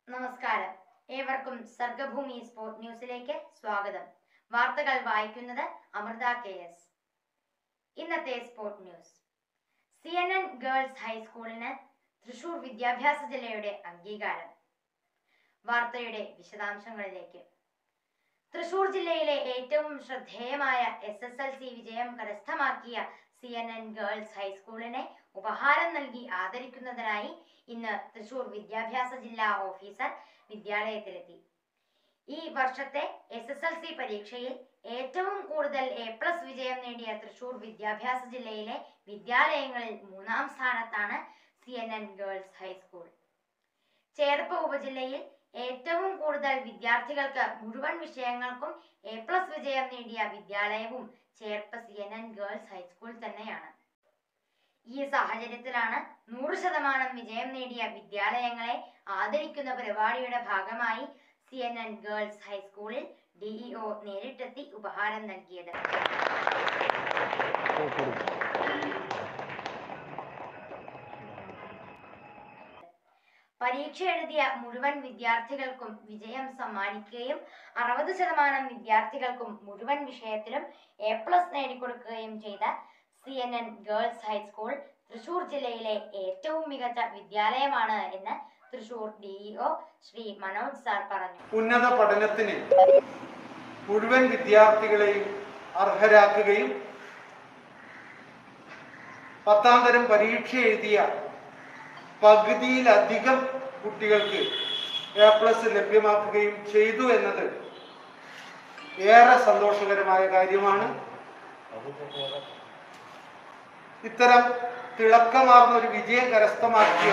നമസ്കാരം ഏവർക്കും സർഗഭൂമി സ്പോർട് ന്യൂസിലേക്ക് സ്വാഗതം വാർത്തകൾ വായിക്കുന്നത് അമൃത കെ എസ് ഇന്നത്തെ sport news C N N girls ഹൈസ്കൂളിന് തൃശൂർ വിദ്യാഭ്യാസ ജില്ലയുടെ അംഗീകാരം വാർത്തയുടെ വിശദാംശങ്ങളിലേക്ക് തൃശൂർ ജില്ലയിലെ ഏറ്റവും ശ്രദ്ധേയമായ എസ് എസ് എൽ സി വിജയം കരസ്ഥമാക്കിയ സി എൻ എൻ ഗേൾസ് ഹൈസ്കൂളിനെ ഉപഹാരം നൽകി ആദരിക്കുന്നതിനായി ഇന്ന് തൃശൂർ വിദ്യാഭ്യാസ ജില്ലാ ഓഫീസർ വിദ്യാലയത്തിലെത്തി ഈ വർഷത്തെ എസ് എസ് എൽ സി പരീക്ഷയിൽ ഏറ്റവും കൂടുതൽ എ പ്ലസ് വിജയം നേടിയ തൃശൂർ വിദ്യാഭ്യാസ ജില്ലയിലെ വിദ്യാലയങ്ങളിൽ മൂന്നാം സ്ഥാനത്താണ് C N N girls high school Cherpu ഉപജില്ലയിൽ ഏറ്റവും കൂടുതൽ വിദ്യാർത്ഥികൾക്ക് മുഴുവൻ വിഷയങ്ങൾക്കും എ പ്ലസ് വിജയം നേടിയ വിദ്യാലയവും Cherpu C N N girls high school തന്നെയാണ് ഈ സാഹചര്യത്തിലാണ് നൂറ് ശതമാനം വിജയം നേടിയ വിദ്യാലയങ്ങളെ ആദരിക്കുന്ന പരിപാടിയുടെ ഭാഗമായി സി എൻ എൻ ഗേൾസ് ഹൈസ്കൂളിൽ ഡിഇഒ നേരിട്ടെത്തി ഉപഹാരം നൽകിയത് പരീക്ഷ എഴുതിയ മുഴുവൻ വിദ്യാർത്ഥികൾക്കും വിജയം സമ്മാനിക്കുകയും അറുപത് ശതമാനം വിദ്യാർത്ഥികൾക്കും മുഴുവൻ വിഷയത്തിലും എ പ്ലസ് നേടിക്കൊടുക്കുകയും ചെയ്ത C N N girls high school Thrissur ജില്ലയിലെ ഏറ്റവും മികച്ച വിദ്യാലയമാണ് എന്ന് തൃശൂർ ഡിഇഒ ശ്രീ മനോജ് സാർ പറഞ്ഞു ഉന്നത പഠനത്തിന് മുഴുവൻ വിദ്യാർത്ഥികളെയും അർഹരാക്കുകയും പത്താം തരം പരീക്ഷ എഴുതിയ പകുതിയിലധികം കുട്ടികൾക്ക് എ പ്ലസ് ലഭ്യമാക്കുകയും ചെയ്തു എന്നത് ഏറെ സന്തോഷകരമായ കാര്യമാണ് ഇത്തരം തിളക്കമാർന്ന ഒരു വിജയം കരസ്ഥമാക്കിയ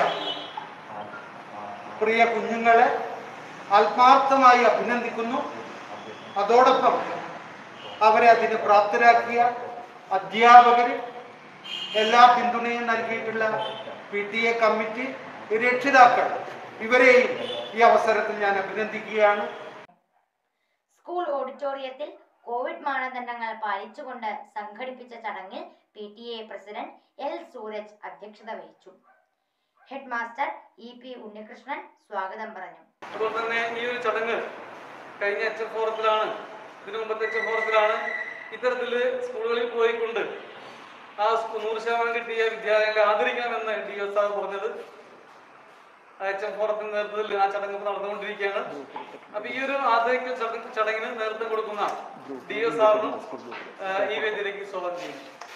പ്രിയ കുഞ്ഞുങ്ങളെ ആത്മാർത്ഥമായി അഭിനന്ദിക്കുന്നു അതോടൊപ്പം അവരെ അതിന് പ്രാപ്തരാക്കിയ അധ്യാപകര് എല്ലാ പിന്തുണയും നൽകിയിട്ടുള്ള പി ടി എ കമ്മിറ്റി രക്ഷിതാക്കൾ ഇവരെയും ഈ അവസരത്തിൽ ഞാൻ അഭിനന്ദിക്കുകയാണ് സ്കൂൾ ഓഡിറ്റോറിയത്തിൽ കോവിഡ് മാനദണ്ഡങ്ങൾ പാലിച്ചുകൊണ്ട് സംഘടിപ്പിച്ച ചടങ്ങിൽ P T A president L Sooraj അധ്യക്ഷത വഹിച്ചു head master E P Unnikrishnan സ്വാഗതം പറഞ്ഞു അതുപോലെ തന്നെ ഈ ഒരു ചടങ്ങ് കഴിഞ്ഞ എച്ച് എഫ് ഫോറത്തിലാണ് ഇതിനു മുമ്പത്തെ എച്ച് എഫ് ഫോറത്തിലാണ് ഇത്തരത്തിൽ സ്കൂളുകളിൽ പോയിക്കൊണ്ട് ആ സ്കൂ- നൂറ് ശതമാനം കിട്ടിയ വിദ്യാലയങ്ങളെ ആദരിക്കണമെന്ന് ഡി എസ് ആർ പറഞ്ഞത് എച്ച് എഫ് ഫോറത്തിന്റെ നേതൃത്വത്തിൽ ആ ചടങ്ങ് ഇപ്പോൾ നടന്നുകൊണ്ടിരിക്കുകയാണ് അപ്പൊ ഈ ഒരു ആദരിക്കൽ ചടങ്ങ് ചടങ്ങിന് നേതൃത്വം കൊടുക്കുന്ന ഡി എസ് ആറിനും ഈ വേദിയിലേക്ക് സ്വാഗതം ചെയ്യും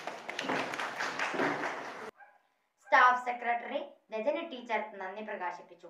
സ്റ്റാഫ് സെക്രട്ടറി രജനി ടീച്ചർ നന്ദി പ്രകാശിപ്പിച്ചു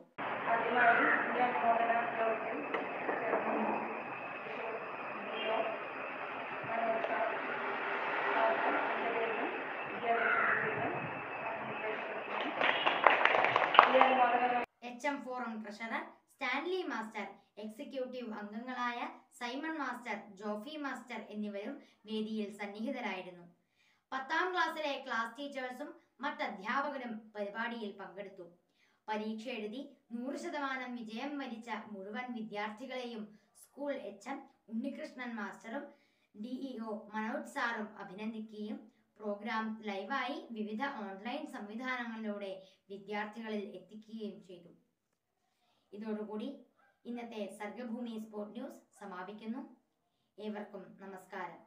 H M forum treasurer Stanley master executive അംഗങ്ങളായ സൈമൺ മാസ്റ്റർ ജോഫി മാസ്റ്റർ എന്നിവരും വേദിയിൽ സന്നിഹിതരായിരുന്നു പത്താം ക്ലാസ്സിലെ ക്ലാസ് ടീച്ചേഴ്സും മറ്റധ്യാപകരും പരിപാടിയിൽ പങ്കെടുത്തു പരീക്ഷ എഴുതി നൂറ് ശതമാനം വിജയം വരിച്ച മുഴുവൻ വിദ്യാർത്ഥികളെയും സ്കൂൾ എച്ച് എം ഉണ്ണികൃഷ്ണൻ മാസ്റ്ററും ഡിഇഒ മനോജ് സാറും അഭിനന്ദിക്കുകയും പ്രോഗ്രാം ലൈവായി വിവിധ ഓൺലൈൻ സംവിധാനങ്ങളിലൂടെ വിദ്യാർത്ഥികളിൽ എത്തിക്കുകയും ചെയ്തു ഇതോടുകൂടി ഇന്നത്തെ സർഗഭൂമി സ്പോർട് ന്യൂസ് സമാപിക്കുന്നു ഏവർക്കും നമസ്കാരം